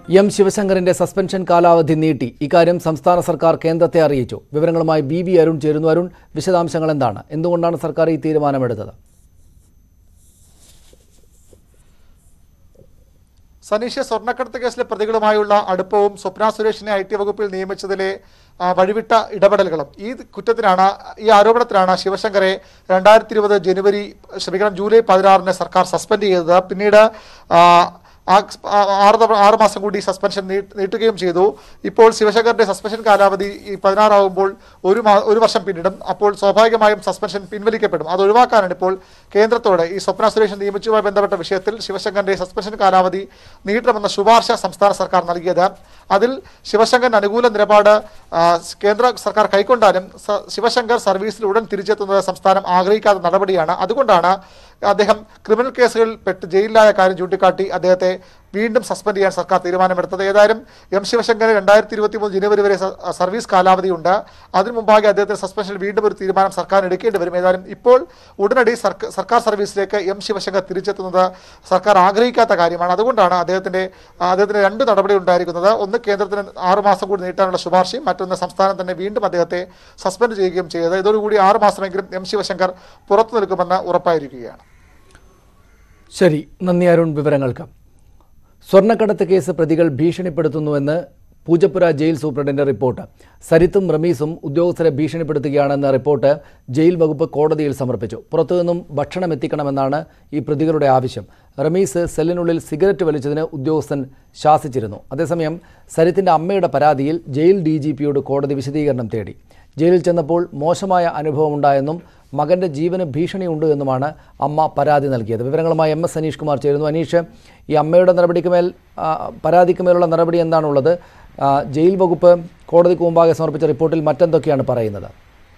M ശിവശങ്കറിന്റെ suspension കാലാവധി നീട്ടി ഇക്കാര്യം സംസ്ഥാന സർക്കാർ കേന്ദ്രത്തെ അറിയിച്ചു വിവരങ്ങളുമായി ബി ബി അരുൺ ചേരുന്നു അരുൺ വിശദാംശങ്ങൾ എന്താണ് എന്തുകൊണ്ടാണ് സർക്കാർ ഈ തീരുമാനമെടുത്തത് സനീഷ് സ്വർണ്ണക്കടത്ത് കേസിലെ പ്രതികളുമായുള്ള അടുപ്പവും സ്വപ്ന സുരേഷിനെ ഐ ടി വകുപ്പിൽ നിയമിച്ചതിലെ ആ, വഴിവിട്ട ഇടപെടലുകളും ഈ കുറ്റത്തിനാണ് ഈ ആരോപണത്തിലാണ് ശിവശങ്കറെ രണ്ടായിരത്തി ഇരുപത് ജനുവരി ക്ഷമിക്കണം ജൂലൈ പതിനാറിന് സർക്കാർ സസ്പെൻഡ് ചെയ്തത് പിന്നീട് ആ, ആ ആ ആറ് തവണ ആറ് മാസം കൂടി സസ്പെൻഷൻ നീട്ട് നീട്ടുകയും ചെയ്തു ഇപ്പോൾ ശിവശങ്കറിന്റെ സസ്പെൻഷൻ കാലാവധി ഈ പതിനാറാവുമ്പോൾ ഒരു മാ ഒരു വർഷം പിന്നിടും അപ്പോൾ സ്വാഭാവികമായും സസ്പെൻഷൻ പിൻവലിക്കപ്പെടും അത് ഒഴിവാക്കാനാണ് ഇപ്പോൾ കേന്ദ്രത്തോട് ഈ സ്വപ്ന സുരേഷൻ നിയമിച്ചതുമായി ബന്ധപ്പെട്ട വിഷയത്തിൽ ശിവശങ്കറിന്റെ സസ്പെൻഷൻ കാലാവധി നീട്ടണമെന്ന ശുപാർശ സംസ്ഥാന സർക്കാർ നൽകിയത് അതിൽ ശിവശങ്കറിന് അനുകൂല നിലപാട് ആ, കേന്ദ്ര സർക്കാർ കൈക്കൊണ്ടാലും സ- ശിവശങ്കർ സർവീസിൽ ഉടൻ തിരിച്ചെത്തുന്നത് സംസ്ഥാനം ആഗ്രഹിക്കാത്ത നടപടിയാണ് അതുകൊണ്ടാണ് അദ്ദേഹം ക്രിമിനൽ കേസുകളിൽ പെട്ട് ജയിലിലായ കാര്യം ചൂണ്ടിക്കാട്ടി അദ്ദേഹത്തെ വീണ്ടും സസ്പെൻഡ് ചെയ്യാൻ സർക്കാർ തീരുമാനമെടുത്തത് ഏതായാലും എം ശിവശങ്കർ രണ്ടായിരത്തി ഇരുപത്തി മൂന്ന് ജനുവരി വരെ സ- സർവീസ് കാലാവധിയുണ്ട് അതിനു മുമ്പാകെ അദ്ദേഹത്തിന് സസ്പെൻഷൻ വീണ്ടും ഒരു തീരുമാനം സർക്കാർ എടുക്കേണ്ടി വരും ഏതായാലും ഇപ്പോൾ ഉടനടി സർക്ക- സർക്കാർ സർവീസിലേക്ക് എം ശിവശങ്കർ തിരിച്ചെത്തുന്നത് സർക്കാർ ആഗ്രഹിക്കാത്ത കാര്യമാണ് അതുകൊണ്ടാണ് അദ്ദേഹത്തിന്റെ ആ, അദ്ദേഹത്തിന് രണ്ട് നടപടി ഉണ്ടായിരിക്കുന്നത് ഒന്ന് കേന്ദ്രത്തിന് ആറ് മാസം കൂടി നീട്ടാനുള്ള ശുപാർശയും മറ്റൊന്ന് സംസ്ഥാനം തന്നെ വീണ്ടും അദ്ദേഹത്തെ സസ്പെൻഡ് ചെയ്യുകയും ചെയ്തത് ഇതോടുകൂടി ആറ് മാസമെങ്കിലും എം ശിവശങ്കർ പുറത്തു നിൽക്കുമെന്ന് ഉറപ്പായിരിക്കുകയാണ് ശരി നന്ദി അരുൺ വിവരങ്ങൾക്ക് സ്വർണ്ണക്കടത്ത് കേസ് പ്രതികൾ ഭീഷണിപ്പെടുത്തുന്നുവെന്ന് പൂജപ്പുര ജയിൽ സൂപ്രണ്ടിന്റെ റിപ്പോർട്ട് സരിത്തും റമീസും ഉദ്യോഗസ്ഥരെ ഭീഷണിപ്പെടുത്തുകയാണെന്ന റിപ്പോർട്ട് ജയിൽ വകുപ്പ് കോടതിയിൽ സമർപ്പിച്ചു പുറത്തുനിന്നും ഭക്ഷണം എത്തിക്കണമെന്നാണ് ഈ പ്രതികളുടെ ആവശ്യം റമീസ് സെല്ലിനുള്ളിൽ സിഗരറ്റ് വലിച്ചതിന് ഉദ്യോഗസ്ഥൻ ശാസിച്ചിരുന്നു അതേസമയം സരിത്തിന്റെ അമ്മയുടെ പരാതിയിൽ ജയിൽ ഡി ജി പിയോട് കോടതി വിശദീകരണം തേടി ജയിലിൽ ചെന്നപ്പോൾ മോശമായ അനുഭവമുണ്ടായെന്നും മകന്റെ ജീവന് ഭീഷണിയുണ്ട് എന്നുമാണ് അമ്മ പരാതി നൽകിയത് വിവരങ്ങളുമായി എം എസ് അനീഷ് കുമാർ ചേരുന്നു അനീഷ് ഈ അമ്മയുടെ നടപടിക്ക് മേൽ ആ, പരാതിക്ക് മേലുള്ള നടപടി എന്താണുള്ളത് ആ, ജയിൽ വകുപ്പ് കോടതിക്ക് മുമ്പാകെ സമർപ്പിച്ച റിപ്പോർട്ടിൽ മറ്റെന്തൊക്കെയാണ് പറയുന്നത്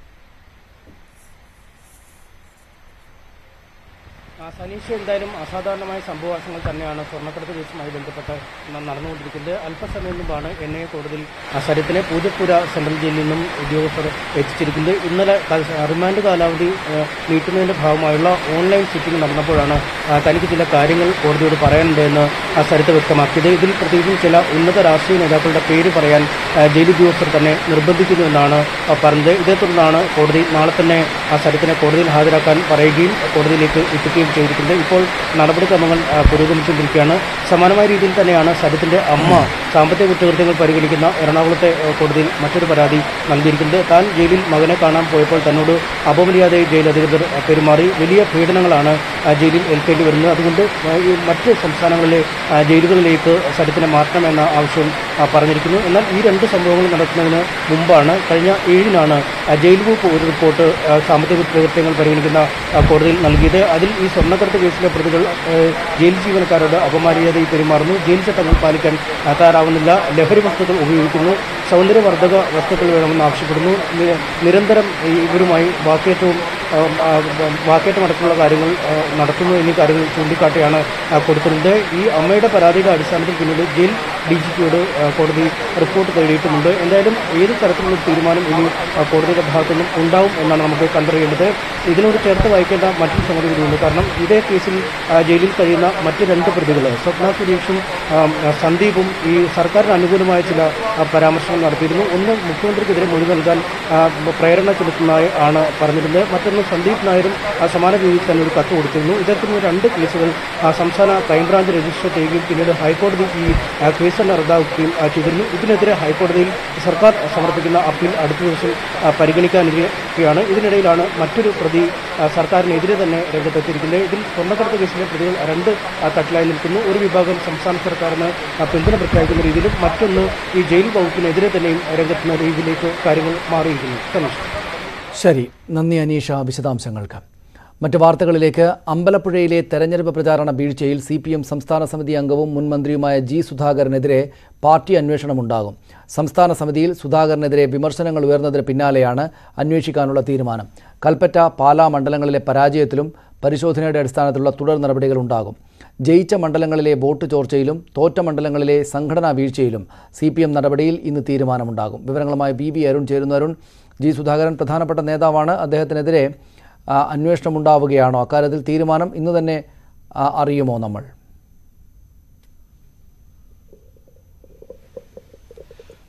ആ, സനീഷ് എന്തായാലും അസാധാരണമായ സംഭവവാസങ്ങൾ തന്നെയാണ് സ്വർണ്ണക്കടത്ത് കേസുമായി ബന്ധപ്പെട്ട് ന- നടന്നുകൊണ്ടിരിക്കുന്നത് അല്പസമയം മുമ്പാണ് എൻ ഐ എ കോടതിയിൽ ആ സരിത്തിനെ പൂജപ്പുര സെൻട്രൽ ജയിലിൽ നിന്നും ഉദ്യോഗസ്ഥർ എത്തിച്ചിരിക്കുന്നത് ഇന്നലെ ക- റിമാൻഡ് കാലാവധി ആ, നീട്ടുന്നതിന്റെ ഭാഗമായുള്ള ഓൺലൈൻ സിറ്റിംഗ് നടന്നപ്പോഴാണ് ആ, തനിക്ക് ചില കാര്യങ്ങൾ കോടതിയോട് പറയാനുണ്ട് എന്ന് ആ സരിത്ത് വ്യക്തമാക്കിയത് ഇതിൽ പ്രത്യേകിച്ചും ചില ഉന്നത രാഷ്ട്രീയ നേതാക്കളുടെ പേര് പറയാൻ ആ, ജയിൽ ഉദ്യോഗസ്ഥർ തന്നെ നിർബന്ധിക്കുന്നു എന്നാണ് ആ, പറഞ്ഞത് ഇതേ തുടർന്നാണ് കോടതി നാളെ തന്നെ ആ സരിത്തിനെ കോടതിയിൽ ഹാജരാക്കാൻ പറയുകയും കോടതിയിലേക്ക് എത്തിക്കുകയും ചെയ്തിട്ടുണ്ട് ഇപ്പോൾ നടപടിക്രമങ്ങൾ ആ, പുരോഗമിച്ചുകൊണ്ടിരിക്കുകയാണ് സമാനമായ രീതിയിൽ തന്നെയാണ് സരിത്തിന്റെ അമ്മ സാമ്പത്തിക കുറ്റകൃത്യങ്ങൾ പരിഗണിക്കുന്ന എറണാകുളത്തെ ആ, കോടതിയിൽ മറ്റൊരു പരാതി നൽകിയിരിക്കുന്നത് താൻ ജയിലിൽ മകനെ കാണാൻ പോയപ്പോൾ തന്നോട് അപമര്യാദയെ ജയിൽ അധികൃതർ ആ, പെരുമാറി വലിയ പീഡനങ്ങളാണ് ആ, ജയിലിൽ ഏൽക്കേണ്ടി വരുന്നത് അതുകൊണ്ട് ആ, ഈ മറ്റ് സംസ്ഥാനങ്ങളിലെ ആ, ജയിലുകളിലേക്ക് സരിത്തിനെ മാറ്റണമെന്ന ആവശ്യം ആ, പറഞ്ഞിരിക്കുന്നു എന്നാൽ ഈ രണ്ട് സംഭവങ്ങൾ നടക്കുന്നതിന് മുമ്പാണ് കഴിഞ്ഞ ഏഴിനാണ് ആ, ജയിൽ വകുപ്പ് ഒരു റിപ്പോർട്ട് ആ, സാമ്പത്തിക കുറ്റകൃത്യങ്ങൾ പരിഗണിക്കുന്ന ആ, കോടതിയിൽ നൽകിയത് അതിൽ ഈ സ്വർണ്ണക്കടത്ത് കേസിലെ പ്രതികൾ ആ, ജയിൽ ജീവനക്കാരോട് അപമര്യാദയിൽ പെരുമാറുന്നു ജയിൽ ചട്ടങ്ങൾ പാലിക്കാൻ ആ, തയ്യാറാവുന്നില്ല ലഹരി വസ്തുക്കൾ ഉപയോഗിക്കുന്നു സൗന്ദര്യവർദ്ധക വസ്തുക്കൾ വേണമെന്ന് ആവശ്യപ്പെടുന്നു നി- നിരന്തരം ഈ ഇവരുമായി വാക്കേറ്റവും ആ, ആ, വാക്കേറ്റം അടക്കമുള്ള കാര്യങ്ങൾ ആ, നടത്തുന്നു എന്നീ കാര്യങ്ങൾ ചൂണ്ടിക്കാട്ടിയാണ് ആ, കൊടുത്തിരുന്നത് ഈ അമ്മയുടെ പരാതിയുടെ അടിസ്ഥാനത്തിൽ പിന്നീട് ജയിൽ ഡി ജി പിയോട് കോടതി റിപ്പോർട്ട് തേടിയിട്ടുമുണ്ട് എന്തായാലും ഏത് തരത്തിലുള്ള ഒരു തീരുമാനം ഇനി ആ, കോടതിയുടെ ഭാഗത്തു നിന്നും ഉണ്ടാവും എന്നാണ് നമുക്ക് കണ്ടറിയേണ്ടത് ഇതിനോട് ചേർത്ത് വായിക്കേണ്ട മറ്റൊരു സംഗതി കൂടിയുണ്ട് കാരണം ഇതേ കേസിൽ ആ, ജയിലിൽ കഴിയുന്ന മറ്റ് രണ്ട് പ്രതികൾ സ്വപ്ന സുരേഷും ആ, സന്ദീപും ഈ സർക്കാരിന് അനുകൂലമായ ചില ആ, പരാമർശങ്ങൾ നടത്തിയിരുന്നു ഒന്ന് മുഖ്യമന്ത്രിക്കെതിരെ മൊഴി നൽകാൻ ആ, പ്രേരണ ചെലുത്തുന്നതായി ആണ് പറഞ്ഞിരുന്നത് മറ്റൊന്ന് സന്ദീപ് നായരും ആ, സമാന രീതിയിൽ തന്നെ ഒരു കത്ത് കൊടുത്തിരുന്നു ഇത്തരത്തിലുള്ള രണ്ട് കേസുകൾ ആ, സംസ്ഥാന ക്രൈംബ്രാഞ്ച് രജിസ്റ്റർ ചെയ്യുകയും പിന്നീട് ഹൈക്കോടതി ഈ ആ, കേസ് തന്നെ റദ്ദാക്കുകയും ആ, ചെയ്തിരുന്നു ഇതിനെതിരെ ഹൈക്കോടതിയിൽ സർക്കാർ സമർപ്പിക്കുന്ന അപ്പീൽ അടുത്ത ദിവസം ആ, പരിഗണിക്കാനിരിക്കുകയാണ് ഇതിനിടയിലാണ് മറ്റൊരു പ്രതി ആ, സർക്കാരിനെതിരെ തന്നെ രംഗത്തെത്തിയിരിക്കുന്നത് ഇതിൽ സ്വർണ്ണക്കടത്ത് കേസിലെ പ്രതികൾ രണ്ട് ആ, തട്ടിലായി നിൽക്കുന്നു ഒരു വിഭാഗം സംസ്ഥാന സർക്കാരിന് ആ, പിന്തുണ പ്രഖ്യാപിക്കുന്ന രീതിയിലും മറ്റൊന്ന് ഈ ജയിൽ വകുപ്പിനെതിരെ തന്നെയും രംഗത്തുന്ന രീതിയിലേക്ക് കാര്യങ്ങൾ മാറിയിരിക്കുന്നു സനീഷ് ശരി നന്ദി അനീഷ വിശദാംശങ്ങൾക്ക് മറ്റ് വാർത്തകളിലേക്ക് അമ്പലപ്പുഴയിലെ തെരഞ്ഞെടുപ്പ് പ്രചാരണ വീഴ്ചയിൽ സി പി എം സംസ്ഥാന സമിതി അംഗവും മുൻ മന്ത്രിയുമായ ജി സുധാകരനെതിരെ പാർട്ടി അന്വേഷണമുണ്ടാകും സംസ്ഥാന സമിതിയിൽ സുധാകരനെതിരെ വിമർശനങ്ങൾ ഉയർന്നതിന് പിന്നാലെയാണ് അന്വേഷിക്കാനുള്ള തീരുമാനം കൽപ്പറ്റ പാലാ മണ്ഡലങ്ങളിലെ പരാജയത്തിലും പരിശോധനയുടെ അടിസ്ഥാനത്തിലുള്ള തുടർ നടപടികൾ ഉണ്ടാകും ജയിച്ച മണ്ഡലങ്ങളിലെ വോട്ട് ചോർച്ചയിലും തോറ്റ മണ്ഡലങ്ങളിലെ സംഘടനാ വീഴ്ചയിലും സി പി എം നടപടിയിൽ ഇന്ന് തീരുമാനമുണ്ടാകും വിവരങ്ങളുമായി ബി ബി അരുൺ ചേരുന്നു അരുൺ ജി സുധാകരൻ പ്രധാനപ്പെട്ട നേതാവാണ് അദ്ദേഹത്തിനെതിരെ ആ, അന്വേഷണമുണ്ടാവുകയാണോ അക്കാര്യത്തിൽ തീരുമാനം ഇന്ന് തന്നെ ആ, അറിയുമോ നമ്മൾ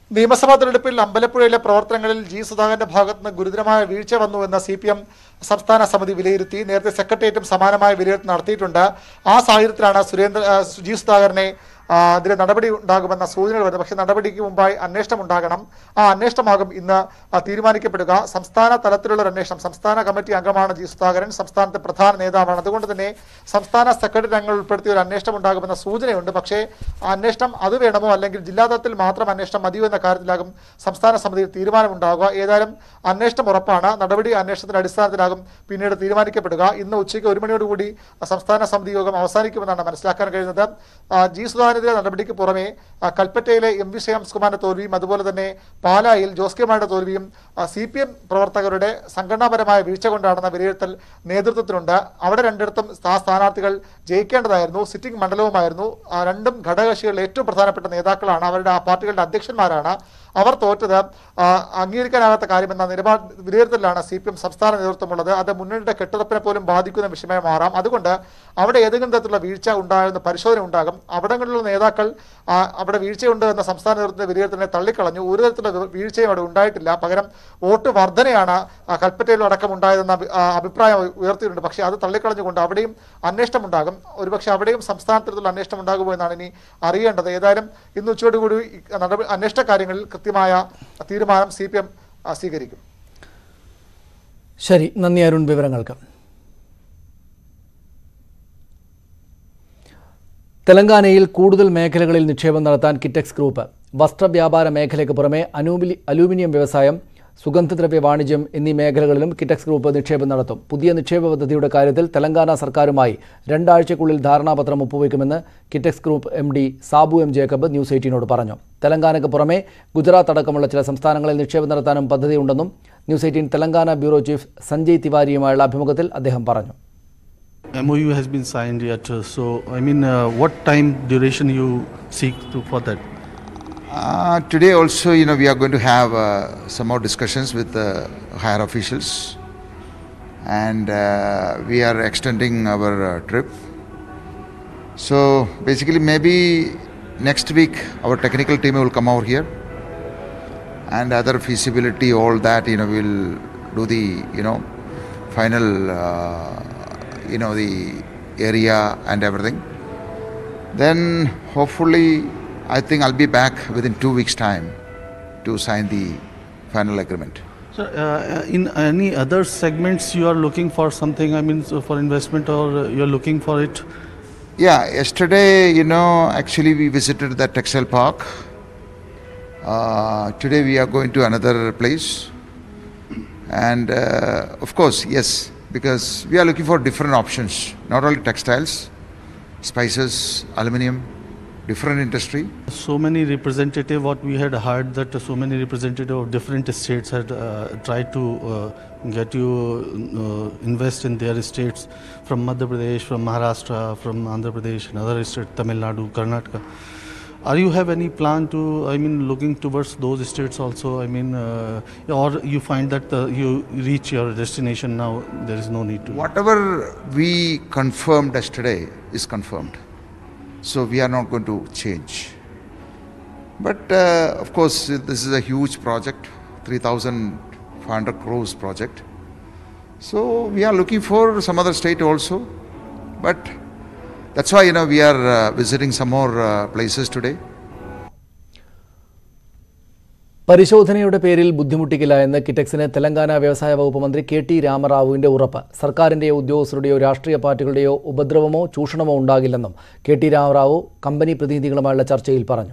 നിയമസഭാ തെരഞ്ഞെടുപ്പിൽ അമ്പലപ്പുഴയിലെ പ്രവർത്തനങ്ങളിൽ ജി സുധാകരന്റെ ഭാഗത്തുനിന്ന് ഗുരുതരമായ വീഴ്ച വന്നുവെന്ന് സി പി എം സംസ്ഥാന സമിതി വിലയിരുത്തി നേരത്തെ സെക്രട്ടേറിയറ്റും സമാനമായ വിലയിരുത്തൽ നടത്തിയിട്ടുണ്ട് ആ സാഹചര്യത്തിലാണ് സുരേന്ദ്ര ആ, ജി സുധാകരനെ ആ, അതിലെ നടപടി ഉണ്ടാകുമെന്ന സൂചനകൾ വരുന്നത് പക്ഷേ നടപടിക്ക് മുമ്പായി അന്വേഷണം ഉണ്ടാകണം ആ അന്വേഷണമാകും ഇന്ന് ആ, തീരുമാനിക്കപ്പെടുക സംസ്ഥാന തലത്തിലുള്ള ഒരു അന്വേഷണം സംസ്ഥാന കമ്മിറ്റി അംഗമാണ് ജി സുധാകരൻ സംസ്ഥാനത്തെ പ്രധാന നേതാവാണ് അതുകൊണ്ട് തന്നെ സംസ്ഥാന സെക്രട്ടറി അംഗങ്ങൾ ഉൾപ്പെടുത്തിയ ഒരു അന്വേഷണം ഉണ്ടാകുമെന്ന സൂചനയുണ്ട് പക്ഷേ ആ അന്വേഷണം അത് വേണമോ അല്ലെങ്കിൽ ജില്ലാ തലത്തിൽ മാത്രം അന്വേഷണം മതിയോ എന്ന കാര്യത്തിലാകും സംസ്ഥാന സമിതിയിൽ തീരുമാനമുണ്ടാകുക ഏതായാലും അന്വേഷണം ഉറപ്പാണ് നടപടി അന്വേഷണത്തിന്റെ അടിസ്ഥാനത്തിലാകും പിന്നീട് തീരുമാനിക്കപ്പെടുക ഇന്ന് ഉച്ചയ്ക്ക് ഒരു മണിയോടുകൂടി സംസ്ഥാന സമിതി യോഗം അവസാനിക്കുമെന്നാണ് മനസ്സിലാക്കാൻ കഴിയുന്നത് ആ, ജി സുധാകരനെതിരെ നടപടിക്ക് പുറമെ ആ, കൽപ്പറ്റയിലെ എം വി ശ്രേയാംസ്കുമാറിന്റെ തോൽവിയും അതുപോലെ തന്നെ പാലായിൽ ജോസ് കെ മാരുടെ തോൽവിയും സി പി എം പ്രവർത്തകരുടെ സംഘടനാപരമായ വീഴ്ച കൊണ്ടാണെന്ന വിലയിരുത്തൽ നേതൃത്വത്തിനുണ്ട് അവിടെ രണ്ടിടത്തും ആ സ്ഥാനാർത്ഥികൾ ജയിക്കേണ്ടതായിരുന്നു സിറ്റിംഗ് മണ്ഡലവുമായിരുന്നു ആ രണ്ടും ഘടകകക്ഷികളിലെ ഏറ്റവും പ്രധാനപ്പെട്ട നേതാക്കളാണ് അവരുടെ ആ പാർട്ടികളുടെ അധ്യക്ഷന്മാരാണ് അവർ തോറ്റത് ആ, അംഗീകരിക്കാനാകാത്ത കാര്യമെന്ന നിലപാട് വിലയിരുത്തലിലാണ് സി പി എം സംസ്ഥാന നേതൃത്വമുള്ളത് അത് മുന്നണിയുടെ കെട്ടുറപ്പിനെ പോലും ബാധിക്കുന്ന വിഷയമായി മാറാം അതുകൊണ്ട് അവിടെ ഏതെങ്കിലും തരത്തിലുള്ള വീഴ്ച ഉണ്ടാകുന്ന പരിശോധന ഉണ്ടാകും അവിടങ്ങളിലുള്ള നേതാക്കൾ ആ, അവിടെ വീഴ്ചയുണ്ട് എന്ന സംസ്ഥാന നേതൃത്വത്തിന്റെ വിലയിരുത്തലിനെ തള്ളിക്കളഞ്ഞു ഒരു തരത്തിലുള്ള വീഴ്ചയും അവിടെ ഉണ്ടായിട്ടില്ല പകരം വോട്ട് വർധനയാണ് ആ, കൽപ്പറ്റയിലും അടക്കം ഉണ്ടായതെന്ന അഭി- ആ, അഭിപ്രായം ഉയർത്തിയിട്ടുണ്ട് പക്ഷേ അത് തള്ളിക്കളഞ്ഞുകൊണ്ട് അവിടെയും അന്വേഷണം ഉണ്ടാകും ഒരുപക്ഷെ അവിടെയും സംസ്ഥാന തലത്തിലുള്ള അന്വേഷണം ഉണ്ടാകുമോ എന്നാണ് ഇനി അറിയേണ്ടത് ഏതായാലും ഇന്ന് ഉച്ചയോടുകൂടി ഈ നടപടി അന്വേഷണ കാര്യങ്ങളിൽ കൃത്യമായ തീരുമാനം സി പി എം സ്വീകരിക്കും ശരി നന്ദി അരുൺ വിവരങ്ങൾക്ക് തെലങ്കാനയിൽ കൂടുതൽ മേഖലകളിൽ നിക്ഷേപം നടത്താൻ കിറ്റക്സ് ഗ്രൂപ്പ് വസ്ത്രവ്യാപാര മേഖലയ്ക്ക് പുറമെ അനൂബിലി അലൂമിനിയം വ്യവസായം സുഗന്ധദ്രവ്യ വാണിജ്യം എന്നീ മേഖലകളിലും കിറ്റക്സ് ഗ്രൂപ്പ് നിക്ഷേപം നടത്തും പുതിയ നിക്ഷേപ പദ്ധതിയുടെ കാര്യത്തിൽ തെലങ്കാന സർക്കാരുമായി രണ്ടാഴ്ചയ്ക്കുള്ളിൽ ധാരണാപത്രം ഒപ്പുവയ്ക്കുമെന്ന് Kitex group M D Sabu M Jacob News എയ്റ്റീനോട് പറഞ്ഞു തെലങ്കാനയ്ക്ക് പുറമെ ഗുജറാത്ത് അടക്കമുള്ള ചില സംസ്ഥാനങ്ങളിൽ നിക്ഷേപം നടത്താനും പദ്ധതിയുണ്ടെന്നും News Eighteen Telangana bureau chief Sanjay തിവാരിയുമായുള്ള അഭിമുഖത്തിൽ അദ്ദേഹം പറഞ്ഞു MOU has been signed yet, uh, so I mean, uh, what time duration you seek to, for that? Uh, today also, you know, we are going to have uh, some more discussions with the higher officials, and uh, we are extending our uh, trip. So basically, maybe next week our technical team will come over here, and other feasibility, all that, you know, we'll do the, you know, final, uh, you know, the area and everything. Then hopefully, I think I'll be back within two weeks' time to sign the final agreement. So, uh, in any other segments you are looking for something, I mean, so for investment or uh, you are looking for it? Yeah, yesterday, you know, actually we visited the textile park. Uh, today we are going to another place. And uh, of course, yes, because we are looking for different options, not only textiles, spices, aluminium, different industry. So many representative, what we had heard that so many representative of different states had uh, tried to uh, get you uh, invest in their states from Madhya Pradesh, from Maharashtra, from Andhra Pradesh, and other states, Tamil Nadu, Karnataka. Are you have any plan to, I mean, looking towards those states also? I mean, uh, or you find that uh, you reach your destination now, there is no need to. Whatever we confirmed yesterday is confirmed. So we are not going to change. But uh, of course, this is a huge project, 3,500 crores project. So we are looking for some other state also. But that's why you know we are uh, visiting some more uh, places today. പരിശോധനയുടെ പേരിൽ ബുദ്ധിമുട്ടിക്കില്ല എന്ന് കിറ്റക്സിന് തെലങ്കാന വ്യവസായ വകുപ്പ് മന്ത്രി K T രാമറാവുവിന്റെ ഉറപ്പ് സർക്കാരിന്റെയോ ഉദ്യോഗസ്ഥരുടെയോ രാഷ്ട്രീയ പാർട്ടികളുടെയോ ഉപദ്രവമോ ചൂഷണമോ ഉണ്ടാകില്ലെന്നും കെ ടി രാമറാവു കമ്പനി പ്രതിനിധികളുമായുള്ള ചർച്ചയിൽ പറഞ്ഞു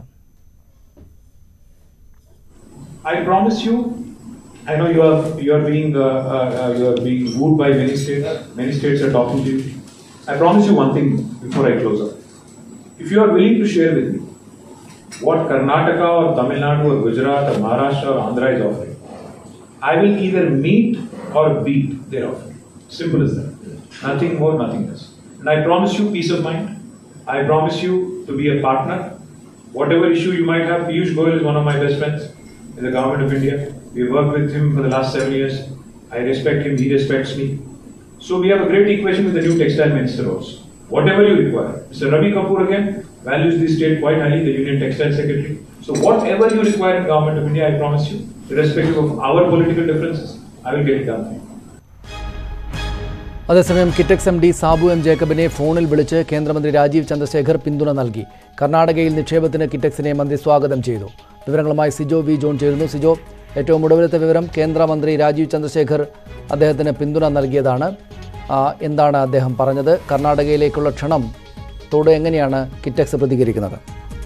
I promise you, I know you are you are being uh, uh, uh, you are being wooed by many states. Many states are talking to you. I promise you one thing before I close up. If you are willing to share with me what Karnataka or Tamil Nadu or Gujarat or Maharashtra or Andhra is offering, I will either meet or beat their offering. Simple as that. Nothing more, nothing less. And I promise you peace of mind. I promise you to be a partner. Whatever issue you might have, Piyush Goyal is one of my best friends in the government of India. We worked with him for the last seven years. I respect him, he respects me. So we have a great equation with the new textile minister also. Whatever you require. Mr. Ravi Kapoor again, values the state quite highly, the Union Textile Secretary. So whatever you require in Government of India, I promise you, irrespective of our political differences, I will get it done. അതേസമയം Kitex M D Sabu M ജേക്കബിനെ ഫോണിൽ വിളിച്ച് കേന്ദ്രമന്ത്രി രാജീവ് ചന്ദ്രശേഖർ പിന്തുണ നൽകി കർണാടകയിൽ നിക്ഷേപത്തിന് കിറ്റക്സിനെ മന്ത്രി സ്വാഗതം ചെയ്തു വിവരങ്ങളുമായി സിജോ വി ജോൺ ചേരുന്നു സിജോ ഏറ്റവും ഒടുവിലത്തെ വിവരം കേന്ദ്രമന്ത്രി രാജീവ് ചന്ദ്രശേഖർ അദ്ദേഹത്തിന് പിന്തുണ നൽകിയതാണ് ആ, എന്താണ് അദ്ദേഹം പറഞ്ഞത് കർണാടകയിലേക്കുള്ള ക്ഷണം തോട് എങ്ങനെയാണ് കിറ്റക്സ് പ്രതികരിക്കുന്നത്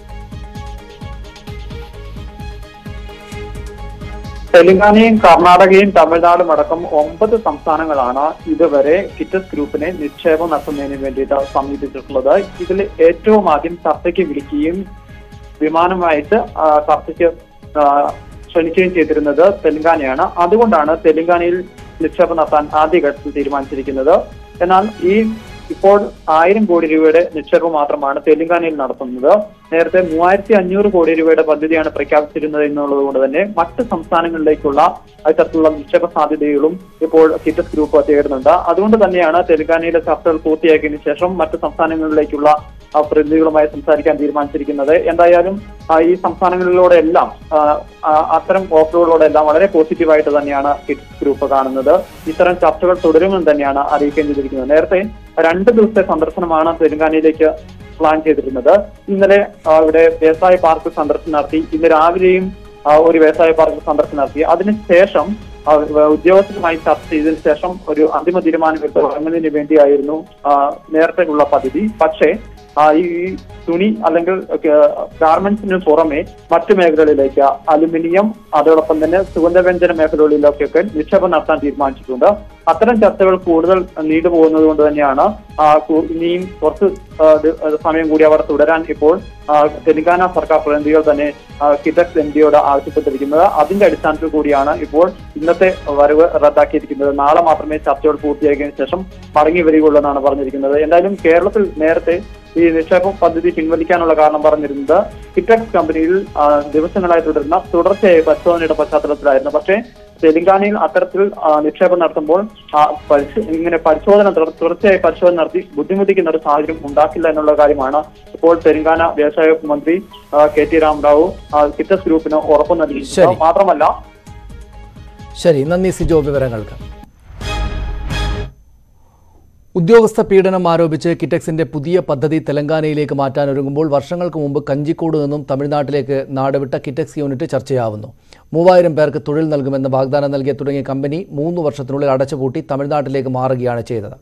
തെലങ്കാനയും കർണാടകയും തമിഴ്നാടും അടക്കം ഒമ്പത് സംസ്ഥാനങ്ങളാണ് ഇതുവരെ കിറ്റസ് ഗ്രൂപ്പിനെ നിക്ഷേപം നടത്തുന്നതിന് വേണ്ടിയിട്ട് സമീപിച്ചിട്ടുള്ളത് ഇതിൽ ഏറ്റവും ആദ്യം ചർച്ചയ്ക്ക് വിളിക്കുകയും വിമാനമായിട്ട് ആ, ചർച്ചയ്ക്ക് ആ, ക്ഷണിക്കുകയും ചെയ്തിരുന്നത് തെലങ്കാനയാണ് അതുകൊണ്ടാണ് തെലങ്കാനയിൽ നിക്ഷേപം നടത്താൻ ആദ്യഘട്ടത്തിൽ തീരുമാനിച്ചിരിക്കുന്നത് എന്നാൽ ഈ ഇപ്പോൾ ആയിരം കോടി രൂപയുടെ നിക്ഷേപം മാത്രമാണ് തെലങ്കാനയിൽ നടത്തുന്നത് നേരത്തെ മൂവായിരത്തി അഞ്ഞൂറ് കോടി രൂപയുടെ പദ്ധതിയാണ് പ്രഖ്യാപിച്ചിരുന്നത് എന്നുള്ളത് കൊണ്ട് തന്നെ മറ്റ് സംസ്ഥാനങ്ങളിലേക്കുള്ള അത്തരത്തിലുള്ള നിക്ഷേപ സാധ്യതകളും ഇപ്പോൾ കിറ്റസ് ഗ്രൂപ്പ് തേടുന്നുണ്ട് അതുകൊണ്ട് തന്നെയാണ് തെലങ്കാനയിലെ ചർച്ചകൾ പൂർത്തിയാക്കിയതിനു ശേഷം മറ്റ് സംസ്ഥാനങ്ങളിലേക്കുള്ള ആ, പ്രതിനിധികളുമായി സംസാരിക്കാൻ തീരുമാനിച്ചിരിക്കുന്നത് എന്തായാലും ആ, ഈ സംസ്ഥാനങ്ങളിലൂടെ എല്ലാം ആ, ആ, അത്തരം ഓഫറുകളോടെ എല്ലാം വളരെ പോസിറ്റീവായിട്ട് തന്നെയാണ് കിറ്റ്സ് ഗ്രൂപ്പ് കാണുന്നത് ഇത്തരം ചർച്ചകൾ തുടരുമെന്ന് തന്നെയാണ് അറിയിക്കുകയും ചെയ്തിരിക്കുന്നത് നേരത്തെ രണ്ട് ദിവസത്തെ സന്ദർശനമാണ് തെലങ്കാനയിലേക്ക് പ്ലാൻ ചെയ്തിരുന്നത് ഇന്നലെ ആ, ഇവിടെ വ്യവസായ പാർക്ക് സന്ദർശനം നടത്തി ഇന്ന് രാവിലെയും ആ, ഒരു വ്യവസായ പാർക്ക് സന്ദർശനം നടത്തി അതിനുശേഷം ആ, ഉദ്യോഗസ്ഥരുമായി ചർച്ച ചെയ്തതിനു ശേഷം ഒരു അന്തിമ തീരുമാനം എടുത്ത് തുടങ്ങുന്നതിന് വേണ്ടിയായിരുന്നു ആ, നേരത്തെയുള്ള പദ്ധതി പക്ഷേ ആ, ഈ ഈ തുണി അല്ലെങ്കിൽ ഗാർമെന്റ്സിന് പുറമെ മറ്റു മേഖലകളിലേക്ക് അലുമിനിയം അതോടൊപ്പം തന്നെ സുഗന്ധവ്യഞ്ജന മേഖലകളിലേക്കൊക്കെ നിക്ഷേപം നടത്താൻ തീരുമാനിച്ചിട്ടുണ്ട് അത്തരം ചർച്ചകൾ കൂടുതൽ നീണ്ടുപോകുന്നത് കൊണ്ട് തന്നെയാണ് ആ, കു- ഇനിയും കുറച്ച് ആ, ദി- സമയം കൂടി അവർ തുടരാൻ ഇപ്പോൾ ആ, തെലങ്കാന സർക്കാർ പ്രതിനിധികൾ തന്നെ ആ, കിറ്റക്സ് എം ഡിയോട് ആവശ്യപ്പെട്ടിരിക്കുന്നത് അതിന്റെ അടിസ്ഥാനത്തിൽ കൂടിയാണ് ഇപ്പോൾ ഇന്നത്തെ വരവ് റദ്ദാക്കിയിരിക്കുന്നത് നാളെ മാത്രമേ ചർച്ചകൾ പൂർത്തിയാക്കിയതിനു ശേഷം മടങ്ങി വരികയുള്ളൂ എന്നാണ് പറഞ്ഞിരിക്കുന്നത് എന്തായാലും കേരളത്തിൽ നേരത്തെ ഈ നിക്ഷേപ പദ്ധതി പിൻവലിക്കാനുള്ള കാരണം പറഞ്ഞിരുന്നത് കിറ്റക്സ് കമ്പനിയിൽ ആ, ദിവസങ്ങളായി തുടരുന്ന തുടർച്ചയായ പരിശോധനയുടെ പശ്ചാത്തലത്തിലായിരുന്നു പക്ഷേ തെലങ്കാനയിൽ അത്തരത്തിൽ ആ, നിക്ഷേപം നടത്തുമ്പോൾ ആ, പരിശ- ഇങ്ങനെ പരിശോധന തുടർ- തുടർച്ചയായി പരിശോധന നടത്തി ബുദ്ധിമുട്ടിക്കുന്ന ഒരു സാഹചര്യം ഉണ്ടാക്കില്ല എന്നുള്ള കാര്യമാണ് ഇപ്പോൾ തെലങ്കാന വ്യവസായ വകുപ്പ് മന്ത്രി ആ, കെ ടി രാമറാവു ആ, കിറ്റസ് ഗ്രൂപ്പിന് ഉറപ്പു ശരി. നൽകിയിട്ടുണ്ട് മാത്രമല്ല ശരി നന്ദി സിജോ വിവരങ്ങൾക്ക് ഉദ്യോഗസ്ഥ പീഡനം ആരോപിച്ച് കിറ്റക്സിന്റെ പുതിയ പദ്ധതി തെലങ്കാനയിലേക്ക് മാറ്റാനൊരുങ്ങുമ്പോൾ വർഷങ്ങൾക്ക് മുമ്പ് കഞ്ചിക്കോട് നിന്നും തമിഴ്നാട്ടിലേക്ക് നാടുവിട്ട കിറ്റക്സ് യൂണിറ്റ് ചർച്ചയാവുന്നു മൂവായിരം പേർക്ക് തൊഴിൽ നൽകുമെന്ന് വാഗ്ദാനം നൽകിയ തുടങ്ങിയ കമ്പനി മൂന്ന് വർഷത്തിനുള്ളിൽ അടച്ചുപൂട്ടി തമിഴ്നാട്ടിലേക്ക് മാറുകയാണ് ചെയ്തത്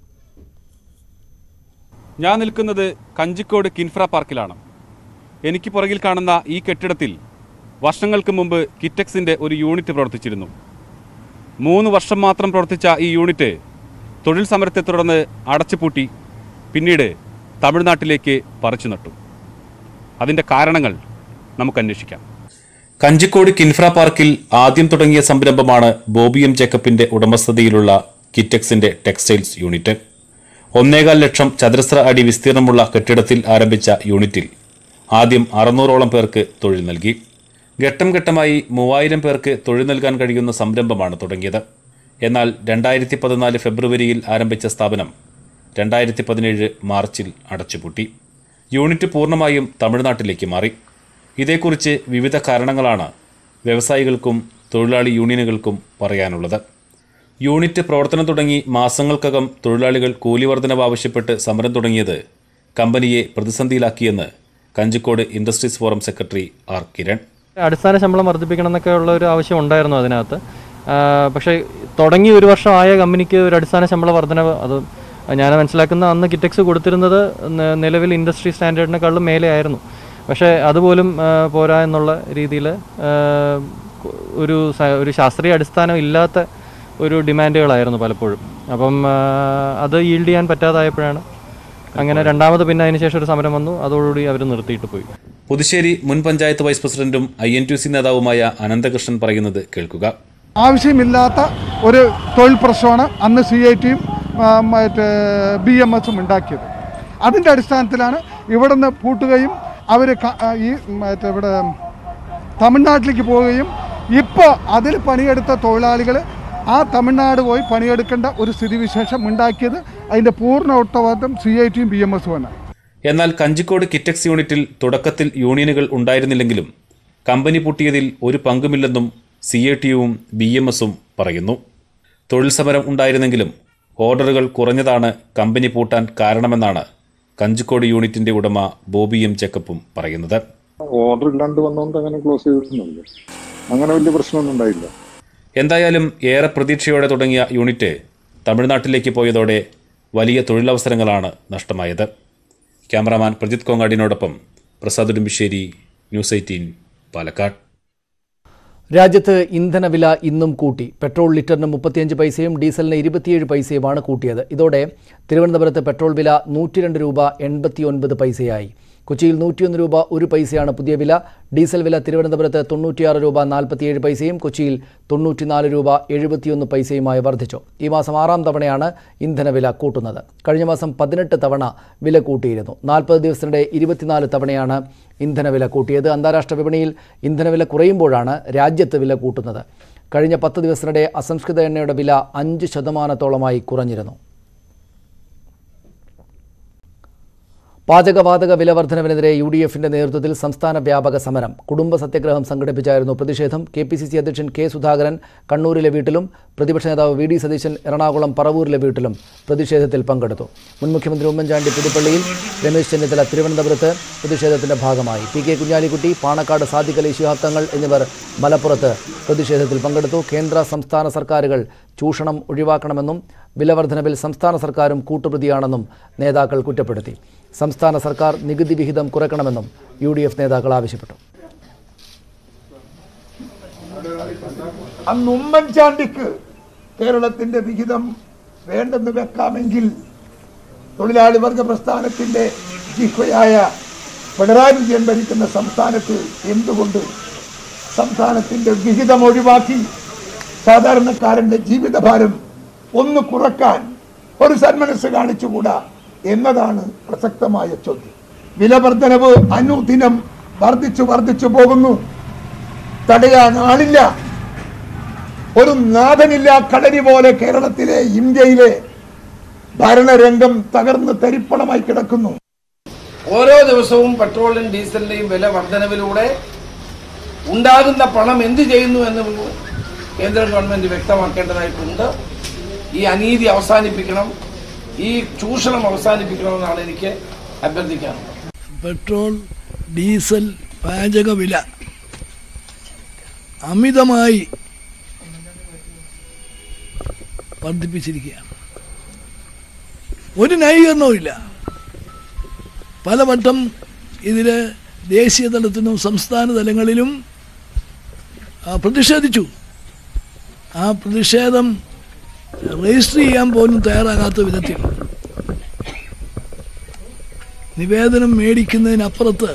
ഞാൻ നിൽക്കുന്നത് കഞ്ചിക്കോട് കിൻഫ്ര പാർക്കിലാണ് എനിക്ക് പുറകിൽ കാണുന്ന ഈ കെട്ടിടത്തിൽ വർഷങ്ങൾക്ക് മുമ്പ് കിറ്റക്സിൻ്റെ ഒരു യൂണിറ്റ് പ്രവർത്തിച്ചിരുന്നു മൂന്ന് വർഷം മാത്രം പ്രവർത്തിച്ച ഈ യൂണിറ്റ് തൊഴിൽ സമരത്തെ തുടർന്ന് അടച്ചുപൂട്ടി പിന്നീട് തമിഴ്നാട്ടിലേക്ക് പറിച്ചു നട്ടു അതിൻ്റെ കാരണങ്ങൾ നമുക്ക് അന്വേഷിക്കാം കഞ്ചിക്കോട് കിൻഫ്ര പാർക്കിൽ ആദ്യം തുടങ്ങിയ സംരംഭമാണ് ബോബി എം ജേക്കബിന്റെ ഉടമസ്ഥതയിലുള്ള കിറ്റക്സിന്റെ ടെക്സ്റ്റൈൽസ് യൂണിറ്റ് ഒന്നേകാൽ ലക്ഷം ചതുരശ്ര അടി വിസ്തീർണമുള്ള കെട്ടിടത്തിൽ ആരംഭിച്ച യൂണിറ്റിൽ ആദ്യം അറുന്നൂറോളം പേർക്ക് തൊഴിൽ നൽകി ഘട്ടം ഘട്ടമായി മൂവായിരം പേർക്ക് തൊഴിൽ നൽകാൻ കഴിയുന്ന സംരംഭമാണ് തുടങ്ങിയത് എന്നാൽ രണ്ടായിരത്തി പതിനാല് ഫെബ്രുവരിയിൽ ആരംഭിച്ച സ്ഥാപനം രണ്ടായിരത്തി പതിനേഴ് മാർച്ചിൽ അടച്ചുപൂട്ടി യൂണിറ്റ് പൂർണ്ണമായും തമിഴ്നാട്ടിലേക്ക് മാറി ഇതേക്കുറിച്ച് വിവിധ കാരണങ്ങളാണ് വ്യവസായികൾക്കും തൊഴിലാളി യൂണിയനുകൾക്കും പറയാനുള്ളത് യൂണിറ്റ് പ്രവർത്തനം തുടങ്ങി മാസങ്ങൾക്കകം തൊഴിലാളികൾ കൂലി വർധനവ് ആവശ്യപ്പെട്ട് സമരം തുടങ്ങിയത് കമ്പനിയെ പ്രതിസന്ധിയിലാക്കിയെന്ന് Kanjikode industries forum secretary R Kiran അടിസ്ഥാന ശമ്പളം വർദ്ധിപ്പിക്കണം എന്നൊക്കെ ഉള്ള ഒരു ആവശ്യം ഉണ്ടായിരുന്നു അതിനകത്ത് ആ, പക്ഷേ തുടങ്ങി ഒരു വർഷം ആയ കമ്പനിക്ക് ഒരു അടിസ്ഥാന ശമ്പള വർധനവ് അത് ഞാൻ മനസ്സിലാക്കുന്ന അന്ന് കിറ്റക്സ് കൊടുത്തിരുന്നത് ന- നിലവിൽ ഇൻഡസ്ട്രി സ്റ്റാൻഡേർഡിനെക്കാളും മേലെ ആയിരുന്നു പക്ഷേ അതുപോലും ആ, പോരാ എന്നുള്ള രീതിയിൽ ഒരു സ- ഒരു ശാസ്ത്രീയ അടിസ്ഥാനം ഇല്ലാത്ത ഒരു ഡിമാൻഡുകളായിരുന്നു പലപ്പോഴും അപ്പം ആ, അത് ഈൽഡ് ചെയ്യാൻ പറ്റാതായപ്പോഴാണ് അങ്ങനെ രണ്ടാമത് പിന്നെ അതിന് ശേഷം ഒരു സമരം വന്നു അതോടുകൂടി അവർ നിർത്തിയിട്ട് പോയി പുതുശ്ശേരി മുൻ പഞ്ചായത്ത് വൈസ് പ്രസിഡന്റും ഐ എൻ ടി സി നേതാവുമായ അനന്തകൃഷ്ണൻ പറയുന്നത് കേൾക്കുക ആവശ്യമില്ലാത്ത ഒരു തൊഴിൽ പ്രശ്നമാണ് അന്ന് സി ഐ ടിയും മറ്റേ ബി എം എസും ഉണ്ടാക്കിയത് അതിൻ്റെ അടിസ്ഥാനത്തിലാണ് ഇവിടുന്ന് പൂട്ടുകയും അവർ ഈ മറ്റേ ഇവിടെ തമിഴ്നാട്ടിലേക്ക് പോവുകയും ഇപ്പോൾ അതിൽ പണിയെടുത്ത തൊഴിലാളികൾ ആ തമിഴ്നാട് പോയി പണിയെടുക്കേണ്ട ഒരു സ്ഥിതിവിശേഷം ഉണ്ടാക്കിയത് അതിൻ്റെ പൂർണ്ണ ഉത്തരവാദിത്വം സി ഐ ടിയും ബി എം എസുമാണ് എന്നാൽ കഞ്ചിക്കോട് കിറ്റക്സ് യൂണിറ്റിൽ തുടക്കത്തിൽ യൂണിയനുകൾ ഉണ്ടായിരുന്നില്ലെങ്കിലും കമ്പനി പൂട്ടിയതിൽ ഒരു പങ്കുമില്ലെന്നും സി എ ടിയുവും ബി എം എസും പറയുന്നു തൊഴിൽ സമരം ഉണ്ടായിരുന്നെങ്കിലും ഓർഡറുകൾ കുറഞ്ഞതാണ് കമ്പനി പൂട്ടാൻ കാരണമെന്നാണ് കഞ്ചിക്കോട് യൂണിറ്റിന്റെ ഉടമ ബോബി എം ചെക്കപ്പും പറയുന്നത് ഓർഡർ ഇല്ലാണ്ട് വന്നുകൊണ്ട് അങ്ങനെ ക്ലോസ് ചെയ്തിരുന്നുണ്ട് അങ്ങനെ വലിയ പ്രശ്നമൊന്നും ഉണ്ടായില്ല എന്തായാലും ഏറെ പ്രതീക്ഷയോടെ തുടങ്ങിയ യൂണിറ്റ് തമിഴ്നാട്ടിലേക്ക് പോയതോടെ വലിയ തൊഴിലവസരങ്ങളാണ് നഷ്ടമായത് ക്യാമറാമാൻ പ്രജിത് കോങ്ങാടിനോടൊപ്പം പ്രസാദ് ഉടുമ്പിശ്ശേരി ന്യൂസ് എയ്റ്റീൻ പാലക്കാട് രാജ്യത്ത് ഇന്ധനവില ഇന്നും കൂട്ടി പെട്രോൾ ലിറ്ററിന് മുപ്പത്തിയഞ്ച് പൈസയും ഡീസലിന് ഇരുപത്തിയേഴ് പൈസയുമാണ് കൂട്ടിയത് ഇതോടെ തിരുവനന്തപുരത്ത് പെട്രോൾ വില നൂറ്റിരണ്ട് രൂപ എൺപത്തിയൊൻപത് പൈസയായി കൊച്ചിയിൽ നൂറ്റിയൊന്ന് രൂപ ഒരു പൈസയാണ് പുതിയ വില ഡീസൽ വില തിരുവനന്തപുരത്ത് തൊണ്ണൂറ്റിയാറ് രൂപ നാൽപ്പത്തിയേഴ് പൈസയും കൊച്ചിയിൽ തൊണ്ണൂറ്റിനാല് രൂപ എഴുപത്തിയൊന്ന് പൈസയുമായി വർദ്ധിച്ചു ഈ മാസം ആറാം തവണയാണ് ഇന്ധനവില കൂട്ടുന്നത് കഴിഞ്ഞ മാസം പതിനെട്ട് തവണ വില കൂട്ടിയിരുന്നു നാൽപ്പത് ദിവസത്തിനിടെ ഇരുപത്തിനാല് തവണയാണ് ഇന്ധനവില കൂട്ടിയത് അന്താരാഷ്ട്ര വിപണിയിൽ ഇന്ധനവില കുറയുമ്പോഴാണ് രാജ്യത്ത് വില കൂട്ടുന്നത് കഴിഞ്ഞ പത്ത് ദിവസത്തിനിടെ അസംസ്കൃത എണ്ണയുടെ വില അഞ്ച് ശതമാനത്തോളമായി കുറഞ്ഞിരുന്നു പാചകവാതക വില വർധനവിനെതിരെ യു ഡി എഫിന്റെ നേതൃത്വത്തിൽ സംസ്ഥാന വ്യാപക സമരം കുടുംബ സത്യഗ്രഹം സംഘടിപ്പിച്ചായിരുന്നു പ്രതിഷേധം കെ പി സി സി അധ്യക്ഷൻ കെ സുധാകരൻ കണ്ണൂരിലെ വീട്ടിലും പ്രതിപക്ഷ നേതാവ് വി ഡി സതീശൻ എറണാകുളം പറവൂരിലെ വീട്ടിലും പ്രതിഷേധത്തിൽ പങ്കെടുത്തു മുൻ മുഖ്യമന്ത്രി ഉമ്മൻചാണ്ടി പുതുപ്പള്ളിയിൽ രമേശ് ചെന്നിത്തല തിരുവനന്തപുരത്ത് പ്രതിഷേധത്തിന്റെ ഭാഗമായി പി കെ കുഞ്ഞാലിക്കുട്ടി പാണക്കാട് സാദിഖ് അലി ശിഹാബ് തങ്ങൾ എന്നിവർ മലപ്പുറത്ത് പ്രതിഷേധത്തിൽ പങ്കെടുത്തു കേന്ദ്ര സംസ്ഥാന സർക്കാരുകൾ ചൂഷണം ഒഴിവാക്കണമെന്നും വിലവർധനവിൽ സംസ്ഥാന സർക്കാരും കൂട്ടുപ്രതിയാണെന്നും നേതാക്കൾ കുറ്റപ്പെടുത്തി സംസ്ഥാന സർക്കാർ നികുതി വിഹിതം കുറയ്ക്കണമെന്നും യു ഡി എഫ് നേതാക്കൾ ആവശ്യപ്പെട്ടു അന്ന് ഉമ്മൻചാണ്ടിക്ക് കേരളത്തിന്റെ വിഹിതം വേണ്ടെന്ന് വെക്കാമെങ്കിൽ തൊഴിലാളി വർഗ പ്രസ്ഥാനത്തിന്റെ ജിഹ്വയായ പിണറായി വിജയൻ ഭരിക്കുന്ന സംസ്ഥാനത്ത് എന്തുകൊണ്ട് സംസ്ഥാനത്തിന്റെ വിഹിതം ഒഴിവാക്കി സാധാരണക്കാരന്റെ ജീവിതഭാരം ഒന്ന് കുറക്കാൻ ഒരു സന്മനസ് കാണിച്ചുകൂടാ എന്നതാണ് പ്രസക്തമായ ചോദ്യം വില വർധനവ് അനുദിനം വർദ്ധിച്ചു വർദ്ധിച്ചു പോകുന്നു തടയാൻ ആളില്ല ഒരു നാഥനില്ല കളരി പോലെ കേരളത്തിലെ ഇന്ത്യയിലെ ഭരണരംഗം തകർന്ന് തരിപ്പണമായി കിടക്കുന്നു ഓരോ ദിവസവും പെട്രോളിനും ഡീസലിന്റെയും വില വർധനവിലൂടെ ഉണ്ടാകുന്ന പണം എന്ത് ചെയ്യുന്നു എന്ന് കേന്ദ്ര ഗവൺമെന്റ് വ്യക്തമാക്കേണ്ടതായിട്ടുണ്ട് ഈ അനീതി അവസാനിപ്പിക്കണം ഈ ചൂഷണം അവസാനിപ്പിക്കണമെന്നാണ് എനിക്ക് അഭ്യർത്ഥിക്കാനുള്ളത് പെട്രോൾ ഡീസൽ പാചക വില അമിതമായി വർദ്ധിപ്പിച്ചിരിക്കുകയാണ് ഒരു ന്യായീകരണവും ഇല്ല പലവട്ടം ഇതിൽ ദേശീയ തലത്തിലും സംസ്ഥാന തലങ്ങളിലും ആ, പ്രതിഷേധിച്ചു ആ പ്രതിഷേധം രജിസ്റ്റർ ചെയ്യാൻ പോലും തയ്യാറാകാത്ത വിധത്തിൽ നിവേദനം മേടിക്കുന്നതിനപ്പുറത്ത്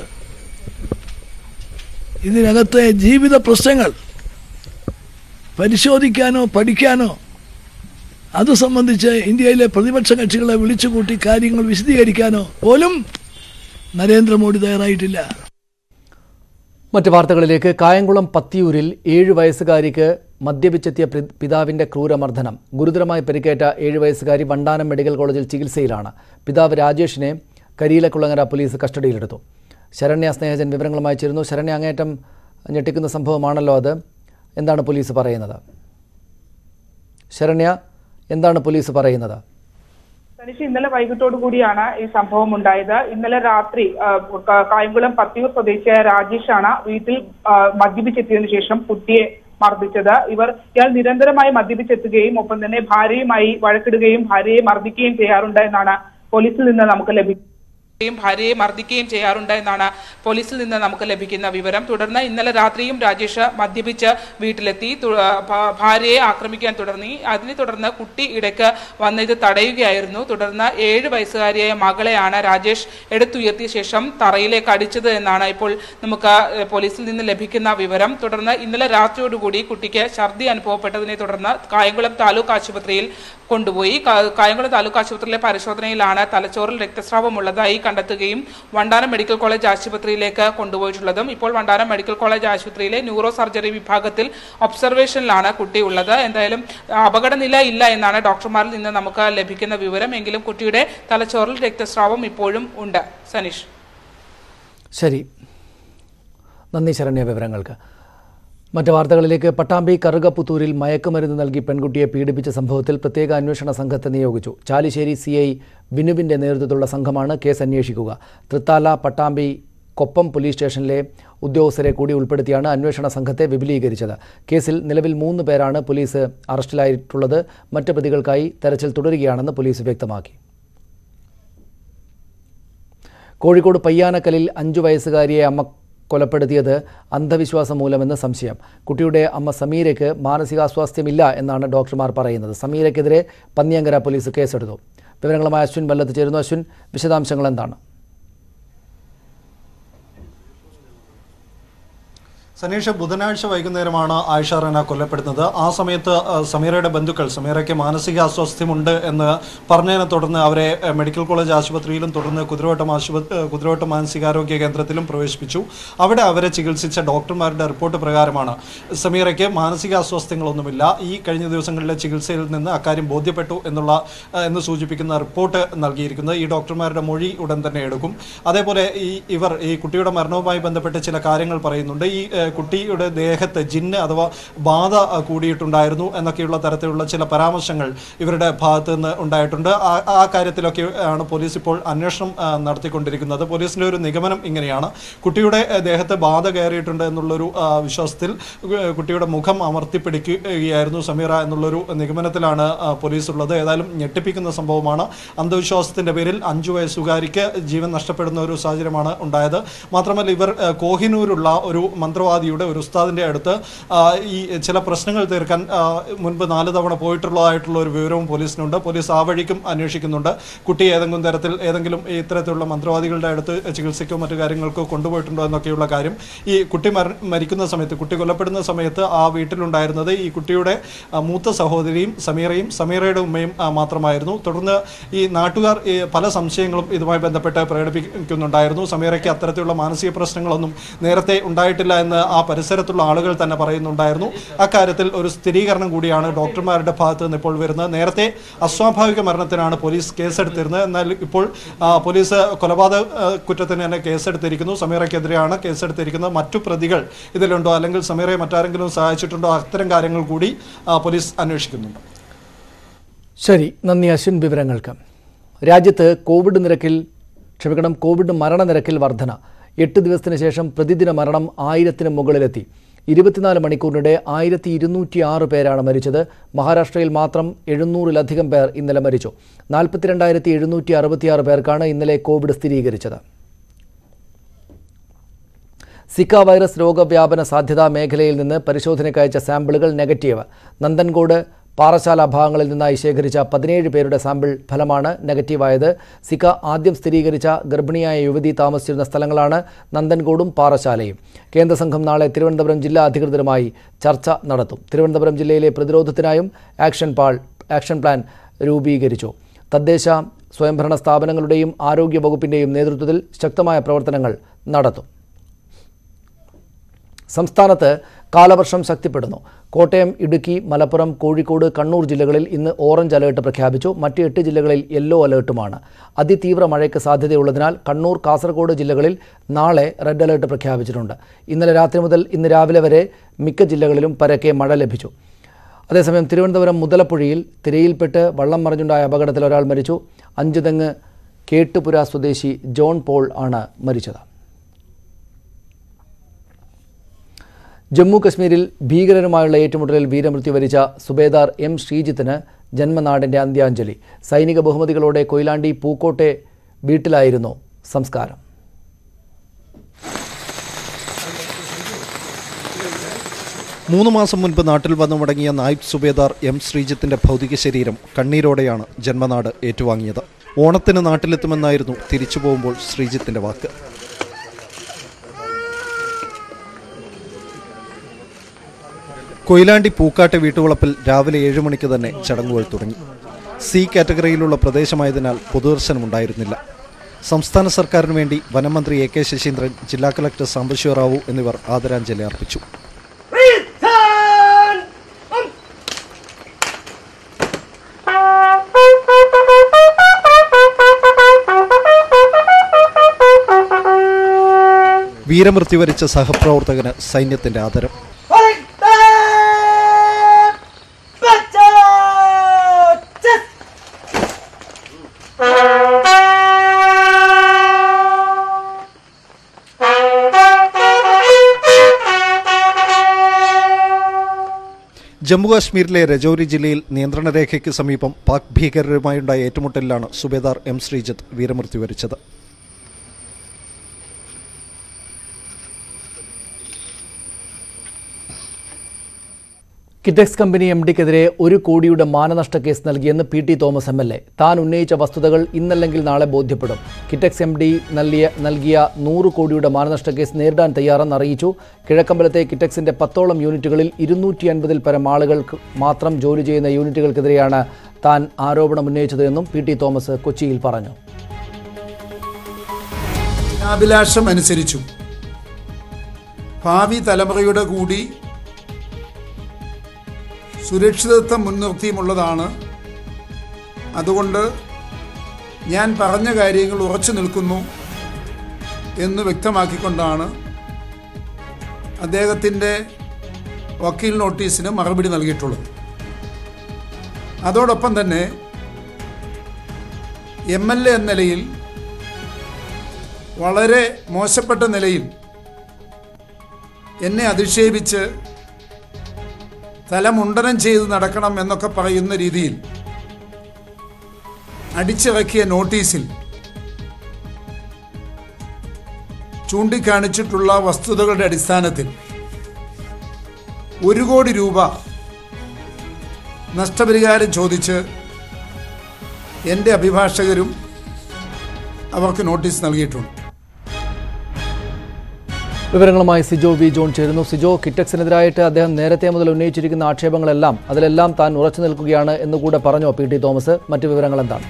ഇതിനകത്തെ ജീവിത പ്രശ്നങ്ങൾ പരിശോധിക്കാനോ പഠിക്കാനോ അത് സംബന്ധിച്ച് ഇന്ത്യയിലെ പ്രതിപക്ഷ കക്ഷികളെ വിളിച്ചുകൂട്ടി കാര്യങ്ങൾ വിശദീകരിക്കാനോ പോലും നരേന്ദ്രമോദി തയ്യാറായിട്ടില്ല മറ്റ് വാർത്തകളിലേക്ക് കായംകുളം പത്തിയൂരിൽ ഏഴ് വയസ്സുകാരിക്ക് മദ്യപിച്ചെത്തിയ പി- പിതാവിന്റെ ക്രൂരമർദ്ദനം ഗുരുതരമായി പരിക്കേറ്റ ഏഴ് വയസ്സുകാരി വണ്ടാനം മെഡിക്കൽ കോളേജിൽ ചികിത്സയിലാണ് പിതാവ് രാജേഷിനെ കരിയിലക്കുളങ്ങര പോലീസ് കസ്റ്റഡിയിലെടുത്തു ശരണ്യ സ്നേഹജൻ വിവരങ്ങളുമായി ചേരുന്നു ശരണ്യ അങ്ങേറ്റം ഞെട്ടിക്കുന്ന സംഭവമാണല്ലോ അത് എന്താണ് പോലീസ് പറയുന്നത് ശരണ്യ എന്താണ് പോലീസ് പറയുന്നത് തനിച്ച് ഇന്നലെ വൈകിട്ടോടു കൂടിയാണ് ഈ സംഭവം ഉണ്ടായത് ഇന്നലെ രാത്രി ആ, ക- കായംകുളം പത്തിയൂർ സ്വദേശിയായ രാജേഷാണ് വീട്ടിൽ ആ, മദ്യപിച്ചെത്തിയതിനു ശേഷം കുട്ടിയെ മർദ്ദിച്ചത് ഇവർ ഇയാൾ നിരന്തരമായി മദ്യപിച്ചെത്തുകയും ഒപ്പം തന്നെ ഭാര്യയുമായി വഴക്കിടുകയും ഭാര്യയെ മർദ്ദിക്കുകയും ചെയ്യാറുണ്ട് എന്നാണ് പോലീസിൽ നിന്ന് നമുക്ക് ലഭിക്കുന്നത് യും ഭാര്യയെ മർദ്ദിക്കുകയും ചെയ്യാറുണ്ട് എന്നാണ് പോലീസിൽ നിന്ന് നമുക്ക് ലഭിക്കുന്ന വിവരം തുടർന്ന് ഇന്നലെ രാത്രിയും രാജേഷ് മദ്യപിച്ച് വീട്ടിലെത്തി തു- ആ, ഭ- ഭാര്യയെ ആക്രമിക്കാൻ തുടർന്നി അതിനെ തുടർന്ന് കുട്ടി ഇടയ്ക്ക് വന്ന് ഇത് തടയുകയായിരുന്നു തുടർന്ന് ഏഴ് വയസ്സുകാരിയായ മകളെയാണ് രാജേഷ് എടുത്തുയർത്തിയ ശേഷം തറയിലേക്ക് അടിച്ചത് എന്നാണ് ഇപ്പോൾ നമുക്ക് ഏഹ്, പോലീസിൽ നിന്ന് ലഭിക്കുന്ന വിവരം തുടർന്ന് ഇന്നലെ രാത്രിയോടുകൂടി കുട്ടിക്ക് ഛർദി അനുഭവപ്പെട്ടതിനെ തുടർന്ന് കായംകുളം താലൂക്ക് ആശുപത്രിയിൽ കൊണ്ടുപോയി കാ- കായംകുളം താലൂക്ക് ആശുപത്രിയിലെ പരിശോധനയിലാണ് തലച്ചോറിൽ രക്തസ്രാവം ഉള്ളതായി കണ്ടെത്തുകയും വണ്ടാനം മെഡിക്കൽ കോളേജ് ആശുപത്രിയിലേക്ക് കൊണ്ടുപോയിട്ടുള്ളതും ഇപ്പോൾ വണ്ടാനം മെഡിക്കൽ കോളേജ് ആശുപത്രിയിലെ ന്യൂറോ സർജറി വിഭാഗത്തിൽ ഒബ്സർവേഷനിലാണ് കുട്ടി ഉള്ളത് എന്തായാലും അപകടനില ഇല്ല എന്നാണ് ഡോക്ടർമാരിൽ നിന്ന് നമുക്ക് ലഭിക്കുന്ന വിവരം എങ്കിലും കുട്ടിയുടെ തലച്ചോറിൽ രക്തസ്രാവം ഇപ്പോഴും ഉണ്ട് സനീഷ് ശരി നന്ദി ശരണ്യ വിവരങ്ങൾക്ക് മറ്റ് വാർത്തകളിലേക്ക് പട്ടാമ്പി കറുകപ്പുത്തൂരിൽ മയക്കുമരുന്ന് നൽകി പെൺകുട്ടിയെ പീഡിപ്പിച്ച സംഭവത്തിൽ പ്രത്യേക അന്വേഷണ സംഘത്തെ നിയോഗിച്ചു ചാലിശ്ശേരി സി ഐ വിനുവിൻ്റെ നേതൃത്വത്തിലുള്ള സംഘമാണ് കേസ് അന്വേഷിക്കുക തൃത്താല പട്ടാമ്പി കൊപ്പം പോലീസ് സ്റ്റേഷനിലെ ഉദ്യോഗസ്ഥരെ കൂടി ഉൾപ്പെടുത്തിയാണ് അന്വേഷണ സംഘത്തെ വിപുലീകരിച്ചത് കേസിൽ നിലവിൽ മൂന്ന് പേരാണ് പോലീസ് അറസ്റ്റിലായിട്ടുള്ളത് മറ്റ് പ്രതികൾക്കായി തെരച്ചിൽ തുടരുകയാണെന്ന് പോലീസ് വ്യക്തമാക്കി കോഴിക്കോട് പയ്യാനക്കലിൽ അഞ്ചു വയസ്സുകാരിയെ അമ്മ കൊലപ്പെടുത്തിയത് അന്ധവിശ്വാസം മൂലമെന്ന് സംശയം കുട്ടിയുടെ അമ്മ സമീരയ്ക്ക് മാനസികാസ്വാസ്ഥ്യമില്ല എന്നാണ് ഡോക്ടർമാർ പറയുന്നത് സമീരയ്ക്കെതിരെ പന്നിയങ്കര പോലീസ് കേസെടുത്തു വിവരങ്ങളുമായി അശ്വിൻ വല്ലത്ത് ചേരുന്നു അശ്വിൻ വിശദാംശങ്ങൾ എന്താണ് സനീഷ് ബുധനാഴ്ച വൈകുന്നേരമാണ് ആയിഷ റന കൊല്ലപ്പെടുന്നത് ആ സമയത്ത് ആ, സമീറയുടെ ബന്ധുക്കൾ സമീറയ്ക്ക് മാനസിക അസ്വാസ്ഥ്യമുണ്ട് എന്ന് പറഞ്ഞതിനെ തുടർന്ന് അവരെ ആ, മെഡിക്കൽ കോളേജ് ആശുപത്രിയിലും തുടർന്ന് കുതിരവട്ടം ആശുപത്രി കുതിരവട്ടം മാനസികാരോഗ്യ കേന്ദ്രത്തിലും പ്രവേശിപ്പിച്ചു അവിടെ അവരെ ചികിത്സിച്ച ഡോക്ടർമാരുടെ റിപ്പോർട്ട് പ്രകാരമാണ് സമീറയ്ക്ക് മാനസിക അസ്വാസ്ഥ്യങ്ങളൊന്നുമില്ല ഈ കഴിഞ്ഞ ദിവസങ്ങളിലെ ചികിത്സയിൽ നിന്ന് അക്കാര്യം ബോധ്യപ്പെട്ടു എന്നുള്ള ആ, എന്ന് സൂചിപ്പിക്കുന്ന റിപ്പോർട്ട് നൽകിയിരിക്കുന്നത് ഈ ഡോക്ടർമാരുടെ മൊഴി ഉടൻ തന്നെ എടുക്കും അതേപോലെ ഈ ഇവർ ഈ കുട്ടിയുടെ മരണവുമായി ബന്ധപ്പെട്ട് ചില കാര്യങ്ങൾ പറയുന്നുണ്ട് ഈ ഏഹ്, കുട്ടിയുടെ ദേഹത്ത് ജിന്ന് അഥവാ ബാധ ആ, കൂടിയിട്ടുണ്ടായിരുന്നു എന്നൊക്കെയുള്ള തരത്തിലുള്ള ചില പരാമർശങ്ങൾ ഇവരുടെ ഭാഗത്ത് നിന്ന് ഉണ്ടായിട്ടുണ്ട് ആ ആ കാര്യത്തിലൊക്കെ ആണ് പോലീസ് ഇപ്പോൾ അന്വേഷണം ആ, നടത്തിക്കൊണ്ടിരിക്കുന്നത് പോലീസിന്റെ ഒരു നിഗമനം ഇങ്ങനെയാണ് കുട്ടിയുടെ ഏഹ്, ദേഹത്ത് ബാധ കയറിയിട്ടുണ്ട് എന്നുള്ളൊരു ആ, വിശ്വാസത്തിൽ ഏഹ്, കുട്ടിയുടെ മുഖം അമർത്തിപ്പിടിക്കുകയായിരുന്നു സമീറ എന്നുള്ളൊരു നിഗമനത്തിലാണ് ആ, പോലീസ് ഉള്ളത് ഏതായാലും ഞെട്ടിപ്പിക്കുന്ന സംഭവമാണ് അന്ധവിശ്വാസത്തിന്റെ പേരിൽ അഞ്ചു വയസ്സുകാരിക്ക് ജീവൻ നഷ്ടപ്പെടുന്ന ഒരു സാഹചര്യമാണ് ഉണ്ടായത് മാത്രമല്ല ഇവർ ആ, കോഹിനൂരുള്ള ഒരു മന്ത്രവാദിയുടെ ഒരു ഉസ്താദിന്റെ അടുത്ത് ആ, ഈ ചില പ്രശ്നങ്ങൾ തീർക്കാൻ ആ, മുൻപ് നാല് തവണ പോയിട്ടുള്ളതായിട്ടുള്ള ഒരു വിവരവും പോലീസിനുണ്ട് പോലീസ് ആ വഴിക്കും അന്വേഷിക്കുന്നുണ്ട് കുട്ടി ഏതെങ്കിലും തരത്തിൽ ഏതെങ്കിലും ഇത്തരത്തിലുള്ള മന്ത്രവാദികളുടെ അടുത്ത് ചികിത്സയ്ക്കോ മറ്റു കാര്യങ്ങൾക്കോ കൊണ്ടുപോയിട്ടുണ്ടോ എന്നൊക്കെയുള്ള കാര്യം ഈ കുട്ടി മര- മരിക്കുന്ന സമയത്ത് കുട്ടി കൊല്ലപ്പെടുന്ന സമയത്ത് ആ വീട്ടിലുണ്ടായിരുന്നത് ഈ കുട്ടിയുടെ ആ, മൂത്ത സഹോദരിയും സമീറയും സമീറയുടെ ഉമ്മയും ആ, മാത്രമായിരുന്നു തുടർന്ന് ഈ നാട്ടുകാർ ഈ പല സംശയങ്ങളും ഇതുമായി ബന്ധപ്പെട്ട് പ്രകടിപ്പിക്കുന്നുണ്ടായിരുന്നു സമീറയ്ക്ക് അത്തരത്തിലുള്ള മാനസിക പ്രശ്നങ്ങളൊന്നും നേരത്തെ ഉണ്ടായിട്ടില്ല എന്ന് ആ പരിസരത്തുള്ള ആളുകൾ തന്നെ പറയുന്നുണ്ടായിരുന്നു അക്കാര്യത്തിൽ ഒരു സ്ഥിരീകരണം കൂടിയാണ് ഡോക്ടർമാരുടെ ഭാഗത്ത് നിന്ന് ഇപ്പോൾ വരുന്നത് നേരത്തെ അസ്വാഭാവിക മരണത്തിനാണ് പോലീസ് കേസെടുത്തിരുന്നത് എന്നാൽ ഇപ്പോൾ ആ, പോലീസ് കൊലപാതക ആ, കുറ്റത്തിന് തന്നെ കേസെടുത്തിരിക്കുന്നു സമീറയ്ക്കെതിരെയാണ് കേസെടുത്തിരിക്കുന്നത് മറ്റു പ്രതികൾ ഇതിലുണ്ടോ അല്ലെങ്കിൽ സമീറയെ മറ്റാരെങ്കിലും സഹായിച്ചിട്ടുണ്ടോ അത്തരം കാര്യങ്ങൾ കൂടി ആ, പോലീസ് അന്വേഷിക്കുന്നുണ്ട് ശരി നന്ദി അശ്വിൻ വിവരങ്ങൾക്ക് രാജ്യത്ത് കോവിഡ് നിരക്കിൽ ക്ഷമിക്കണം കോവിഡ് മരണനിരക്കിൽ വർധന എട്ട് ദിവസത്തിന് ശേഷം പ്രതിദിന മരണം ആയിരത്തിന് മുകളിലെത്തി ഇരുപത്തിനാല് മണിക്കൂറിനിടെ ആയിരത്തി ഇരുന്നൂറ്റി ആറ് പേരാണ് മരിച്ചത് മഹാരാഷ്ട്രയിൽ മാത്രം എഴുന്നൂറിലധികം പേർ ഇന്നലെ മരിച്ചു നാൽപ്പത്തിരണ്ടായിരത്തി എഴുന്നൂറ്റി അറുപത്തിയാറ് പേർക്കാണ് ഇന്നലെ കോവിഡ് സ്ഥിരീകരിച്ചത് സിക്ക വൈറസ് രോഗവ്യാപന സാധ്യതാ മേഖലയിൽ നിന്ന് പരിശോധനയ്ക്ക് അയച്ച സാമ്പിളുകൾ നെഗറ്റീവ് നന്ദൻകോട് പാറശാല ഭാഗങ്ങളിൽ നിന്നായി ശേഖരിച്ച പതിനേഴ് പേരുടെ സാമ്പിൾ ഫലമാണ് നെഗറ്റീവായത് സിക്ക ആദ്യം സ്ഥിരീകരിച്ച ഗർഭിണിയായ യുവതി താമസിച്ചിരുന്ന സ്ഥലങ്ങളാണ് നന്ദൻകോടും പാറശാലയും കേന്ദ്ര സംഘം നാളെ തിരുവനന്തപുരം ജില്ലാ അധികൃതരുമായി ചർച്ച നടത്തും തിരുവനന്തപുരം ജില്ലയിലെ പ്രതിരോധത്തിനായും ആക്ഷൻ പാൾ ആക്ഷൻ പ്ലാൻ രൂപീകരിച്ചു തദ്ദേശ സ്വയംഭരണ സ്ഥാപനങ്ങളുടെയും ആരോഗ്യ വകുപ്പിൻ്റെയും നേതൃത്വത്തിൽ ശക്തമായ പ്രവർത്തനങ്ങൾ നടത്തും സംസ്ഥാനത്ത് കാലവർഷം ശക്തിപ്പെടുന്നു കോട്ടയം ഇടുക്കി മലപ്പുറം കോഴിക്കോട് കണ്ണൂർ ജില്ലകളിൽ ഇന്ന് ഓറഞ്ച് അലേർട്ട് പ്രഖ്യാപിച്ചു മറ്റ് എട്ട് ജില്ലകളിൽ യെല്ലോ അലേർട്ടുമാണ് അതിതീവ്ര മഴയ്ക്ക് സാധ്യതയുള്ളതിനാൽ കണ്ണൂർ കാസർഗോഡ് ജില്ലകളിൽ നാളെ റെഡ് അലേർട്ട് പ്രഖ്യാപിച്ചിട്ടുണ്ട് ഇന്നലെ രാത്രി മുതൽ ഇന്ന് രാവിലെ വരെ മിക്ക ജില്ലകളിലും പരക്കെ മഴ ലഭിച്ചു അതേസമയം തിരുവനന്തപുരം മുതലപ്പുഴയിൽ തിരയിൽപ്പെട്ട് വള്ളം മറിഞ്ഞുണ്ടായ അപകടത്തിൽ ഒരാൾ മരിച്ചു അഞ്ചുതെങ്ങ് കേട്ടുപുര സ്വദേശി ജോൺ പോൾ ആണ് മരിച്ചത് ജമ്മു കശ്മീരിൽ ഭീകരരുമായുള്ള ഏറ്റുമുട്ടലിൽ വീരമൃത്യു വരിച്ച സുബേദാർ എം ശ്രീജിത്തിന് ജന്മനാടിൻ്റെ അന്ത്യാഞ്ജലി സൈനിക ബഹുമതികളോടെ കൊയിലാണ്ടി പൂക്കോട്ടെ വീട്ടിലായിരുന്നു സംസ്കാരം മൂന്ന് മാസം മുൻപ് നാട്ടിൽ വന്നു മടങ്ങിയ നായിബ് സുബേദാർ എം ശ്രീജിത്തിന്റെ ഭൗതിക ശരീരം കണ്ണീരോടെയാണ് ജന്മനാട് ഏറ്റുവാങ്ങിയത് ഓണത്തിന് നാട്ടിലെത്തുമെന്നായിരുന്നു തിരിച്ചു പോകുമ്പോൾ ശ്രീജിത്തിന്റെ വാക്ക് കൊയിലാണ്ടി പൂക്കാട്ടെ വീട്ടുവളപ്പിൽ രാവിലെ ഏഴ് മണിക്ക് തന്നെ ചടങ്ങുകൾ തുടങ്ങി സി കാറ്റഗറിയിലുള്ള പ്രദേശമായതിനാൽ പൊതുദർശനമുണ്ടായിരുന്നില്ല സംസ്ഥാന സർക്കാരിന് വേണ്ടി വനമന്ത്രി എ കെ ശശീന്ദ്രൻ ജില്ലാ കളക്ടർ സാംബശിവ റാവു എന്നിവർ ആദരാഞ്ജലി അർപ്പിച്ചു വീരമൃത്യു വരിച്ച സഹപ്രവർത്തകന് സൈന്യത്തിന്റെ ആദരം ജമ്മുകാശ്മീരിലെ രജൌരി ജില്ലയിൽ നിയന്ത്രണ രേഖയ്ക്ക് സമീപം പാക് ഭീകരരുമായുണ്ടായ ഏറ്റുമുട്ടലിലാണ് സുബേദാർ എം ശ്രീജിത്ത് വീരമൃത്യു വരിച്ചത് കിറ്റക്സ് കമ്പനി എം ഡിക്കെതിരെ ഒരു കോടിയുടെ മാനനഷ്ട കേസ് നൽകിയെന്ന് P T Thomas M L A താൻ ഉന്നയിച്ച വസ്തുതകൾ ഇന്നല്ലെങ്കിൽ നാളെ ബോധ്യപ്പെടും കിറ്റക്സ് എം ഡി നൽകിയ നൽകിയ നൂറ് കോടിയുടെ മാനനഷ്ട കേസ് നേരിടാൻ തയ്യാറെന്ന് അറിയിച്ചു കിഴക്കമ്പലത്തെ കിറ്റക്സിന്റെ പത്തോളം യൂണിറ്റുകളിൽ ഇരുന്നൂറ്റി അൻപതിൽ പരം ആളുകൾക്ക് മാത്രം ജോലി ചെയ്യുന്ന യൂണിറ്റുകൾക്കെതിരെയാണ് താൻ ആരോപണം ഉന്നയിച്ചത് എന്നും പി ടി തോമസ് കൊച്ചിയിൽ പറഞ്ഞു അഭിലാഷം അനുസരിച്ചും ഭാവി തലമുറയുടെ കൂടി സുരക്ഷിതത്വം മുൻനിർത്തിയുമുള്ളതാണ് അതുകൊണ്ട് ഞാൻ പറഞ്ഞ കാര്യങ്ങൾ ഉറച്ചു നിൽക്കുന്നു എന്ന് വ്യക്തമാക്കിക്കൊണ്ടാണ് അദ്ദേഹത്തിൻ്റെ വക്കീൽ നോട്ടീസിന് മറുപടി നൽകിയിട്ടുള്ളത് അതോടൊപ്പം തന്നെ എം എൽ എ എന്ന നിലയിൽ വളരെ മോശപ്പെട്ട നിലയിൽ എന്നെ അധിക്ഷേപിച്ച് തലമുണ്ടനം ചെയ്ത് നടക്കണം എന്നൊക്കെ പറയുന്ന രീതിയിൽ അടിച്ചിറക്കിയ നോട്ടീസിൽ ചൂണ്ടിക്കാണിച്ചിട്ടുള്ള വസ്തുതകളുടെ അടിസ്ഥാനത്തിൽ ഒരു കോടി രൂപ നഷ്ടപരിഹാരം ചോദിച്ച് എൻ്റെ അഭിഭാഷകരും അവർക്ക് നോട്ടീസ് നൽകിയിട്ടുണ്ട് വിവരങ്ങളുമായി സിജോ വി ജോൺ ചേരുന്നു സിജോ കിറ്റക്സിനെതിരായിട്ട് അദ്ദേഹം നേരത്തെ മുതൽ ഉന്നയിച്ചിരിക്കുന്ന ആക്ഷേപങ്ങളെല്ലാം അതിലെല്ലാം താൻ ഉറച്ചു നിൽക്കുകയാണ് എന്നുകൂടെ പറഞ്ഞോ പി ടി തോമസ് മറ്റു വിവരങ്ങൾ എന്താണ്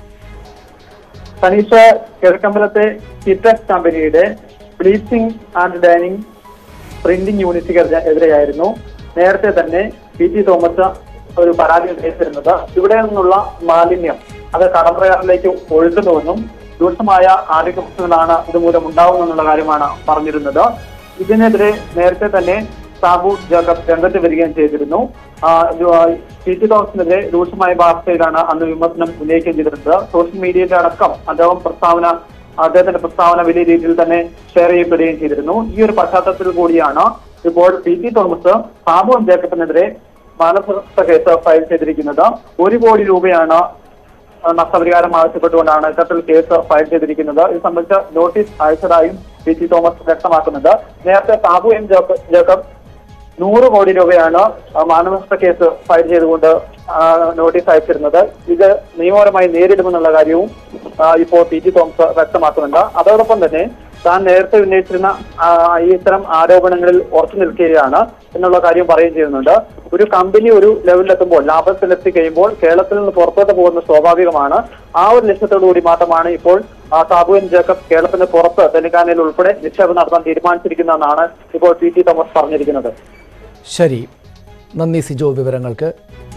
സനീഷ കിഴക്കമ്പലത്തെ കിറ്റക്സ് കമ്പനിയുടെ ബ്ലീച്ചിങ് ആൻഡ് ഡൈനിങ് പ്രിന്റിംഗ് യൂണിറ്റിന് എതിരെയായിരുന്നു നേരത്തെ തന്നെ പി ടി തോമസ് ഒരു പരാതി ഉന്നയിച്ചിരുന്നത് ഇവിടെ നിന്നുള്ള മാലിന്യം അത് കടമ്പയാറിലേക്ക് ഒഴുകുന്നുവെന്നും രൂക്ഷമായ ആരോഗ്യ പ്രശ്നങ്ങളാണ് ഇതുമൂലം ഉണ്ടാവുമെന്നുള്ള കാര്യമാണ് പറഞ്ഞിരുന്നത് ഇതിനെതിരെ നേരത്തെ തന്നെ സാബു ജേക്കബ് രംഗത്ത് വരികയും ചെയ്തിരുന്നു ആ, രു- ആ, പി ടി തോമസിനെതിരെ രൂക്ഷമായ ഭാഷയിലാണ് അന്ന് വിമർശനം ഉന്നയിക്കുകയും ചെയ്തിരുന്നത് സോഷ്യൽ മീഡിയയിലെ അടക്കം അദ്ദേഹം പ്രസ്താവന അദ്ദേഹത്തിന്റെ പ്രസ്താവന വലിയ രീതിയിൽ തന്നെ ഷെയർ ചെയ്യപ്പെടുകയും ചെയ്തിരുന്നു ഈ ഒരു പശ്ചാത്തലത്തിൽ കൂടിയാണ് ഇപ്പോൾ പി ടി തോമസ് സാബു ജേക്കബിനെതിരെ മാനസിക കേസ് ഫയൽ ചെയ്തിരിക്കുന്നത് ഒരു കോടി രൂപയാണ് നഷ്ടപരിഹാരം ആവശ്യപ്പെട്ടുകൊണ്ടാണ് ഇത്തരത്തിൽ കേസ് ഫയൽ ചെയ്തിരിക്കുന്നത് ഇത് സംബന്ധിച്ച് നോട്ടീസ് അയച്ചതായും പി ടി തോമസ് വ്യക്തമാക്കുന്നുണ്ട് നേരത്തെ സാബു എം ജേക്കബ് ജേക്കബ് നൂറ് കോടി രൂപയാണ് ആ, മാനനഷ്ട കേസ് ഫയൽ ചെയ്തുകൊണ്ട് ആ, നോട്ടീസ് അയച്ചിരുന്നത് ഇത് നിയമപരമായി നേരിടുമെന്നുള്ള കാര്യവും ആ, ഇപ്പോൾ പി ടി തോമസ് വ്യക്തമാക്കുന്നുണ്ട് അതോടൊപ്പം തന്നെ താൻ നേരത്തെ ഉന്നയിച്ചിരുന്ന ആ, ഈ ഇത്തരം ആരോപണങ്ങളിൽ ഉറച്ചു നിൽക്കുകയാണ് എന്നുള്ള കാര്യം പറയുകയും ചെയ്യുന്നുണ്ട് ഒരു കമ്പനി ഒരു ലെവലിലെത്തുമ്പോൾ ലാഭത്തിലെത്തി കഴിയുമ്പോൾ കേരളത്തിൽ നിന്ന് പുറത്തോട്ട് പോകുന്നത് സ്വാഭാവികമാണ് ആ ഒരു ലക്ഷ്യത്തോടു കൂടി മാത്രമാണ് ഇപ്പോൾ ആ, സാബു എൻ ജേക്കബ് കേരളത്തിന് പുറത്ത് തെലങ്കാനയിൽ ഉൾപ്പെടെ നിക്ഷേപം നടത്താൻ തീരുമാനിച്ചിരിക്കുന്നതെന്നാണ് ഇപ്പോൾ പി ടി തോമസ് പറഞ്ഞിരിക്കുന്നത് ശരി നന്ദി സിജോ വിവരങ്ങൾക്ക്